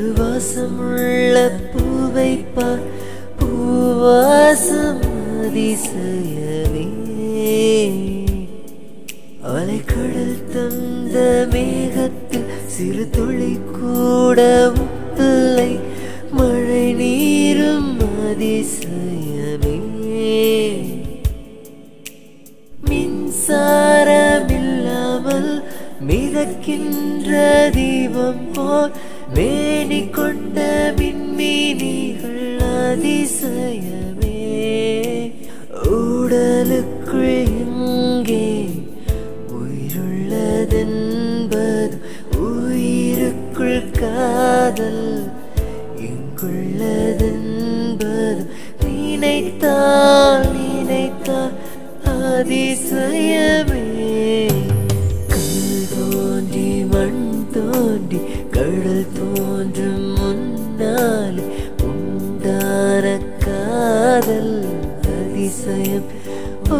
ஒரு வாசமுள்ள பூவை பார் பூவாசம் அதிசயமே அலைக்கடல் தந்த மேகத்தில் சிறு துளி கூட உப்பில்லை மழை நீரும் அதிசயமே மின்சாரமில்லாமல் மிதக்கின்ற தீபம் போல் மேனி கொண்ட மின்மீனிகள் அதிசயமே உடலுக்குள் எங்கே உயிருள்ளதென்பது உயிருக்குள் காதல் எங்குள்ளதென்பது நினைத்தால் நினைத்தால் அதிசயமே கல் தோன்றி மண் தோன்றி கடல் தோன்றும் முன்னால் உண்டான காதல் அதிசயம் ஓ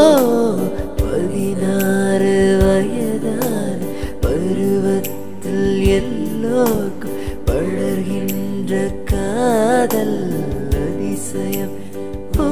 பதினாறு வயதான பருவத்தில் எல்லோருக்கும் பழர்கின்ற காதல் அதிசயம் ஓ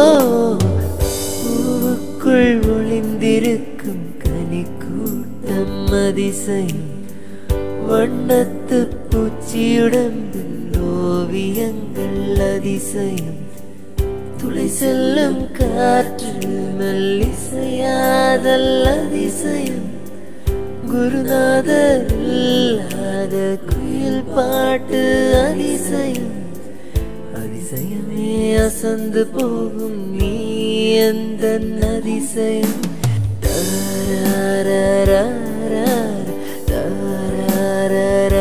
பூவுக்குள் ஒளிந்திருக்கும் கனி கூட்டம் அதிசயம் வண்ணத்து பூச்சியுடம்பில் ஓவியங்கள் அதிசயம் துளை செல்லும் காற்று மெல்லிசையாதல் அதிசயம் குருநாதர் இல்லாத குயில் பாட்டு அதிசயம் அதிசயமே அசந்து போகும் நீ எந்த அதிசயம் தாராரராரா, தாராரராரா,